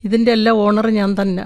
ഇതിന്റെ എല്ലാം ഓണർ ഞാൻ തന്നെ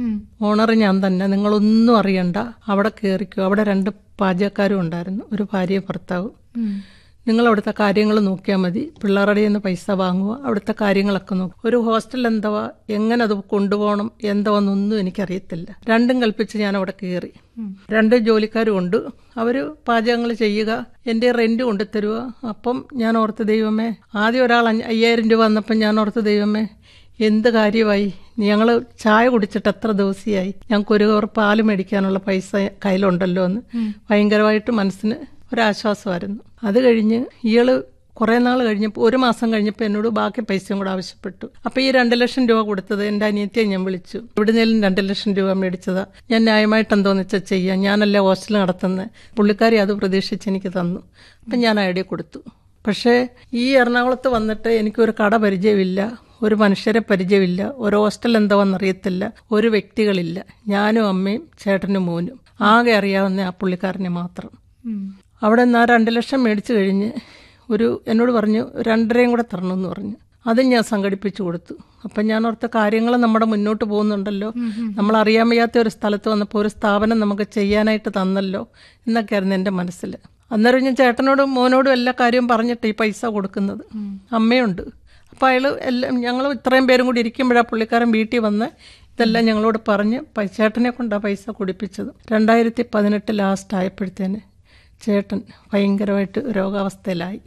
ഓണർ ഞാൻ തന്നെ നിങ്ങളൊന്നും അറിയണ്ട അവിടെ കയറിക്കോ അവിടെ രണ്ട് പാചകക്കാരും ഉണ്ടായിരുന്നു ഒരു ഭാര്യയും ഭർത്താവും നിങ്ങൾ അവിടുത്തെ കാര്യങ്ങൾ നോക്കിയാൽ മതി പിള്ളേരുടെ നിന്ന് പൈസ വാങ്ങുക അവിടുത്തെ കാര്യങ്ങളൊക്കെ നോക്കും ഒരു ഹോസ്റ്റൽ എന്തുവാ എങ്ങനെ അത് കൊണ്ടുപോകണം എന്തുവാന്നൊന്നും എനിക്കറിയത്തില്ല രണ്ടും കൽപ്പിച്ച് ഞാൻ അവിടെ കയറി രണ്ട് ജോലിക്കാരും ഉണ്ട് അവര് പാചകങ്ങൾ ചെയ്യുക എന്റെ റെന്റ് കൊണ്ടുതരുക അപ്പം ഞാൻ ഓർത്ത് ദൈവമേ ആദ്യം ഒരാൾ അഞ്ഞ- അയ്യായിരം രൂപ വന്നപ്പം ഞാൻ ഓർത്ത് ദൈവമേ എന്ത് കാര്യമായി ഞങ്ങൾ ചായ കുടിച്ചിട്ട് എത്ര ദിവസമായി ഞങ്ങൾക്ക് ഒരു കവർ പാല് മേടിക്കാനുള്ള പൈസ കയ്യിലുണ്ടല്ലോ എന്ന് ഭയങ്കരമായിട്ട് മനസ്സിന് ഒരാശ്വാസമായിരുന്നു അത് കഴിഞ്ഞ് ഇയാള് കുറെ നാൾ കഴിഞ്ഞപ്പോൾ ഒരു മാസം കഴിഞ്ഞപ്പോൾ എന്നോട് ബാക്കി പൈസയും കൂടെ ആവശ്യപ്പെട്ടു അപ്പോൾ ഈ രണ്ട് ലക്ഷം രൂപ കൊടുത്തത് എൻ്റെ അനിയത്തിയെ ഞാൻ വിളിച്ചു എവിടുന്നേലും രണ്ട് ലക്ഷം രൂപ മേടിച്ചതാ ഞാൻ ന്യായമായിട്ട് എന്തോന്ന് വെച്ചാൽ ചെയ്യാം ഞാനല്ല ഹോസ്റ്റൽ നടത്തുന്നത് പുള്ളിക്കാരി അത് പ്രതീക്ഷിച്ച് എനിക്ക് തന്നു അപ്പം ഞാൻ ഐഡിയ കൊടുത്തു പക്ഷേ ഈ എറണാകുളത്ത് വന്നിട്ട് എനിക്കൊരു കട പരിചയമില്ല ഒരു മനുഷ്യരെ പരിചയമില്ല ഒരു ഹോസ്റ്റൽ എന്താണെന്നറിയത്തില്ല ഒരു വ്യക്തികളില്ല ഞാനും അമ്മയും ചേട്ടനും മോനും ആകെ അറിയാവുന്ന ആ പുള്ളിക്കാരനെ മാത്രം അവിടെ നിന്ന് ആ രണ്ട് ലക്ഷം മേടിച്ചു കഴിഞ്ഞ് ഒരു എന്നോട് പറഞ്ഞു രണ്ടരയും കൂടെ തരണമെന്ന് പറഞ്ഞു അതും ഞാൻ സംഘടിപ്പിച്ചു കൊടുത്തു അപ്പം ഞാൻ ഓർത്ത കാര്യങ്ങൾ നമ്മുടെ മുന്നോട്ട് പോകുന്നുണ്ടല്ലോ നമ്മൾ അറിയാൻ വയ്യാത്ത ഒരു സ്ഥലത്ത് വന്നപ്പോൾ ഒരു സ്ഥാപനം നമുക്ക് ചെയ്യാനായിട്ട് തന്നല്ലോ എന്നൊക്കെയായിരുന്നു എൻ്റെ മനസ്സിൽ അന്നേരം ഞാൻ ചേട്ടനോടും മോനോടും എല്ലാ കാര്യവും പറഞ്ഞിട്ട് ഈ പൈസ കൊടുക്കുന്നത് അമ്മയുണ്ട് അപ്പം അയാൾ എല്ലാം ഞങ്ങൾ ഇത്രയും പേരും കൂടി ഇരിക്കുമ്പോഴാണ് പുള്ളിക്കാരൻ വീട്ടിൽ വന്ന് ഇതെല്ലാം ഞങ്ങളോട് പറഞ്ഞ് പൈ- ചേട്ടനെ കൊണ്ടാണ് പൈസ കുടിപ്പിച്ചത് രണ്ടായിരത്തി പതിനെട്ട് ലാസ്റ്റ് ആയപ്പോഴത്തേന് ചേട്ടൻ ഭയങ്കരമായിട്ട് രോഗാവസ്ഥയിലായി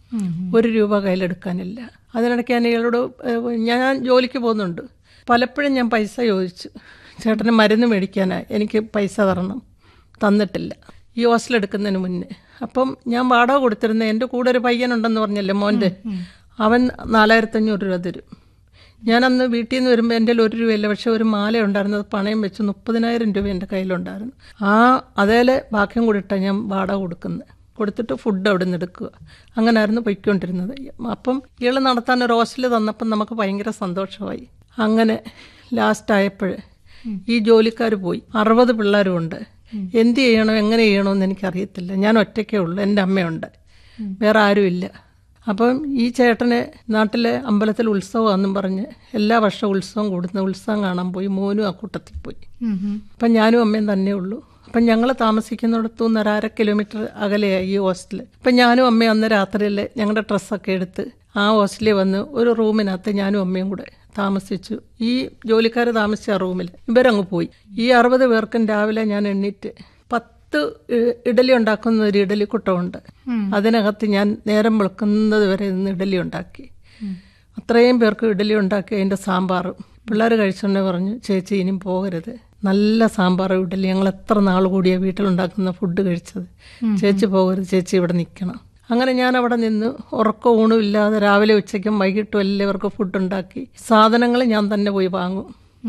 ഒരു രൂപ കയ്യിലെടുക്കാനില്ല അതിനിടയ്ക്ക് ഞാൻ ഇയാളോട് ഏഹ്, ഞാൻ ജോലിക്ക് പോകുന്നുണ്ട് പലപ്പോഴും ഞാൻ പൈസ ചോദിച്ചു ചേട്ടന് മരുന്ന് മേടിക്കാനായി എനിക്ക് പൈസ തരണം തന്നിട്ടില്ല ഈ ഹോസ്റ്റൽ എടുക്കുന്നതിന് മുന്നേ അപ്പം ഞാൻ വാടക കൊടുത്തിരുന്ന എൻ്റെ കൂടെ ഒരു പയ്യനുണ്ടെന്ന് പറഞ്ഞല്ലേ മോൻ്റെ അവൻ നാലായിരത്തഞ്ഞൂറ് രൂപ തരും ഞാൻ അന്ന് വീട്ടിൽ നിന്ന് വരുമ്പോൾ എൻ്റെ ഒരു രൂപയില്ല പക്ഷെ ഒരു മാല ഉണ്ടായിരുന്നത് പണയം വെച്ച് മുപ്പതിനായിരം രൂപ എൻ്റെ കയ്യിലുണ്ടായിരുന്നു ആ അതേലെ ബാക്കിയും കൂടി ഇട്ടാണ് ഞാൻ വാടക കൊടുക്കുന്നത് കൊടുത്തിട്ട് ഫുഡ് അവിടെ നിന്ന് എടുക്കുക അങ്ങനായിരുന്നു പൊയ്ക്കൊണ്ടിരുന്നത് അപ്പം ഇയാൾ നടത്താൻ ഒരു ഹോസ്റ്റൽ തന്നപ്പം നമുക്ക് ഭയങ്കര സന്തോഷമായി അങ്ങനെ ലാസ്റ്റ് ആയപ്പോൾ ഈ ജോലിക്കാർ പോയി അറുപത് പിള്ളേരും ഉണ്ട് എന്ത് ചെയ്യണം എങ്ങനെ ചെയ്യണമെന്ന് എനിക്കറിയത്തില്ല ഞാൻ ഒറ്റയ്ക്കേ ഉള്ളൂ എൻ്റെ അമ്മയുണ്ട് വേറെ ആരുമില്ല അപ്പം ഈ ചേട്ടനെ നാട്ടിലെ അമ്പലത്തിൽ ഉത്സവമാണെന്നും പറഞ്ഞ് എല്ലാ വർഷവും ഉത്സവം കൂടുന്ന ഉത്സവം കാണാൻ പോയി മോനും ആ കൂട്ടത്തിൽ പോയി അപ്പം ഞാനും അമ്മയും തന്നെ ഉള്ളൂ അപ്പം ഞങ്ങൾ താമസിക്കുന്നിടത്തു നിന്ന് ഒരു അര കിലോമീറ്റർ അകലെയായി ഈ ഹോസ്റ്റൽ അപ്പം ഞാനും അമ്മയും അന്ന് രാത്രിയിൽ ഞങ്ങളുടെ ഡ്രസ്സൊക്കെ എടുത്ത് ആ ഹോസ്റ്റലിൽ വന്ന് ഒരു റൂമിനകത്ത് ഞാനും അമ്മയും കൂടെ താമസിച്ചു ഈ ജോലിക്കാർ താമസിച്ച ആ റൂമിൽ ഇവരങ്ങ് പോയി ഈ അറുപത് പേർക്കും രാവിലെ ഞാൻ എണ്ണീറ്റ് പത്ത് ഇ- ഇഡലി ഉണ്ടാക്കുന്ന ഒരു ഇഡലി കുട്ടമുണ്ട് അതിനകത്ത് ഞാൻ നേരം വെളുക്കുന്നത് വരെ നിന്ന് ഇഡലി ഉണ്ടാക്കി അത്രയും പേർക്ക് ഇഡലി ഉണ്ടാക്കി അതിൻ്റെ സാമ്പാറും പിള്ളേർ കഴിച്ചോണ്ടേ പറഞ്ഞു ചേച്ചി ഇനിയും പോകരുത് നല്ല സാമ്പാറും ഇഡലി ഞങ്ങൾ എത്ര നാൾ കൂടിയാ വീട്ടിലുണ്ടാക്കുന്ന ഫുഡ് കഴിച്ചത് ചേച്ചി പോകരുത് ചേച്ചി ഇവിടെ നിൽക്കണം അങ്ങനെ ഞാൻ അവിടെ നിന്ന് ഉറക്കം ഊണും ഇല്ലാതെ രാവിലെ ഉച്ചയ്ക്കും വൈകിട്ടും എല്ലാവർക്കും ഫുഡ് ഉണ്ടാക്കി സാധനങ്ങൾ ഞാൻ തന്നെ പോയി വാങ്ങും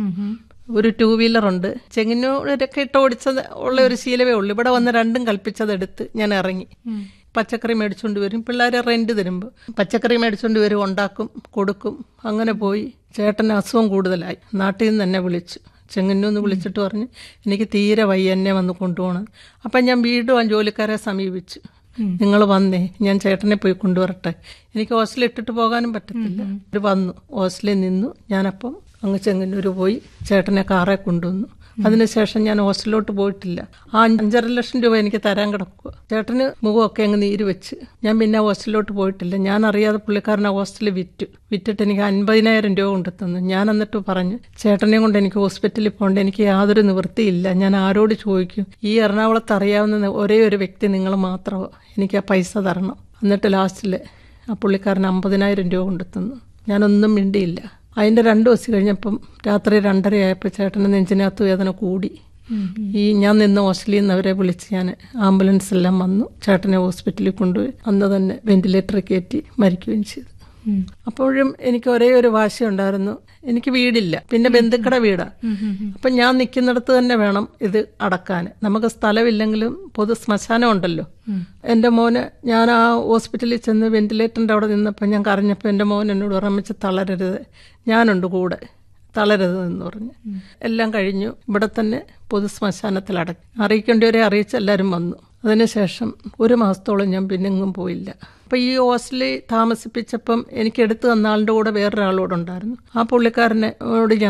ഒരു ടൂ വീലർ ഉണ്ട് ചെങ്ങിനൂരൊക്കെ ഇട്ട് ഓടിച്ചത് ഉള്ള ഒരു ശീലമേ ഉള്ളൂ ഇവിടെ വന്ന് രണ്ടും കൽപ്പിച്ചതെടുത്ത് ഞാൻ ഇറങ്ങി പച്ചക്കറി മേടിച്ചുകൊണ്ട് വരും പിള്ളേരെ റെന്റ് തരുമ്പോൾ പച്ചക്കറി മേടിച്ചുകൊണ്ട് വരും ഉണ്ടാക്കും കൊടുക്കും അങ്ങനെ പോയി ചേട്ടന് അസുഖം കൂടുതലായി നാട്ടിൽ നിന്ന് എന്നെ വിളിച്ചു ചെങ്ങന്നൂന്ന് വിളിച്ചിട്ട് പറഞ്ഞ് എനിക്ക് തീരെ വയ്യ എന്നെ വന്ന് കൊണ്ടുപോകണം അപ്പം ഞാൻ വീണ്ടും ആ ജോലിക്കാരെ സമീപിച്ചു നിങ്ങൾ വന്നേ ഞാൻ ചേട്ടനെ പോയി കൊണ്ടുവരട്ടെ എനിക്ക് ഹോസ്റ്റലിൽ ഇട്ടിട്ട് പോകാനും പറ്റത്തില്ല അവർ വന്നു ഹോസ്റ്റലിൽ നിന്നു ഞാനപ്പം അങ്ങ് ചെങ്ങന്നൂർ പോയി ചേട്ടനെ കാറെ കൊണ്ടുവന്നു അതിനുശേഷം ഞാൻ ഹോസ്റ്റലിലോട്ട് പോയിട്ടില്ല ആ അഞ്ചര ലക്ഷം രൂപ എനിക്ക് തരാൻ കിടക്കുക ചേട്ടന് മുഖമൊക്കെ അങ്ങ് നീര് വെച്ച് ഞാൻ പിന്നെ ഹോസ്റ്റലിലോട്ട് പോയിട്ടില്ല ഞാൻ അറിയാതെ പുള്ളിക്കാരൻ ആ ഹോസ്റ്റലിൽ വിറ്റു വിറ്റിട്ട് എനിക്ക് അൻപതിനായിരം രൂപ കൊണ്ട് തന്നു ഞാൻ എന്നിട്ട് പറഞ്ഞു ചേട്ടനെ കൊണ്ട് എനിക്ക് ഹോസ്പിറ്റലിൽ പോകേണ്ട എനിക്ക് യാതൊരു നിവൃത്തിയില്ല ഞാൻ ആരോട് ചോദിക്കും ഈ എറണാകുളത്ത് അറിയാവുന്ന ഒരേ ഒരു വ്യക്തി നിങ്ങൾ മാത്രമോ എനിക്ക് ആ പൈസ തരണം എന്നിട്ട് ലാസ്റ്റിൽ ആ പുള്ളിക്കാരൻ അമ്പതിനായിരം രൂപ കൊണ്ട് തന്നു ഞാനൊന്നും മിണ്ടിയില്ല അതിൻ്റെ രണ്ട് ദിവസം കഴിഞ്ഞപ്പം രാത്രി രണ്ടര ആയപ്പോൾ ചേട്ടന് നെഞ്ചിനകത്ത് വേദന കൂടി ഈ ഞാൻ നിന്ന് ഹോസ്റ്റലിൽ നിന്ന് അവരെ വിളിച്ച് ഞാൻ ആംബുലൻസ് എല്ലാം വന്നു ചേട്ടനെ ഹോസ്പിറ്റലിൽ കൊണ്ടുപോയി അന്ന് തന്നെ വെന്റിലേറ്ററിൽ കയറ്റി മരിക്കുകയും ചെയ്തു അപ്പോഴും എനിക്ക് ഒരേ ഒരു വാശിയുണ്ടായിരുന്നു എനിക്ക് വീടില്ല പിന്നെ ബന്ധുക്കടെ വീടാ അപ്പൊ ഞാൻ നിൽക്കുന്നിടത്ത് തന്നെ വേണം ഇത് അടക്കാൻ നമുക്ക് സ്ഥലമില്ലെങ്കിലും പൊതു ശ്മശാനം ഉണ്ടല്ലോ എന്റെ മോന് ഞാൻ ആ ഹോസ്പിറ്റലിൽ ചെന്ന് വെന്റിലേറ്ററിന്റെ അവിടെ നിന്നപ്പോൾ ഞാൻ കരഞ്ഞപ്പോൾ എന്റെ മോൻ എന്നോട് ഉറമിച്ച് തളരരുത് ഞാനുണ്ട് കൂടെ തളരരുത് എന്ന് പറഞ്ഞു എല്ലാം കഴിഞ്ഞു ഇവിടെ തന്നെ പൊതു ശ്മശാനത്തിൽ അടക്കി അറിയിക്കേണ്ടവരെ അറിയിച്ച് എല്ലാവരും വന്നു അതിനുശേഷം ഒരു മാസത്തോളം ഞാൻ പിന്നെ എങ്ങും പോയില്ല അപ്പോൾ ഈ ഹോസ്റ്റലിൽ താമസിപ്പിച്ചപ്പം എനിക്ക് എടുത്തു തന്ന ആളുടെ കൂടെ വേറൊരാളോട് ഉണ്ടായിരുന്നു ആ പുള്ളിക്കാരനോട് ഞാൻ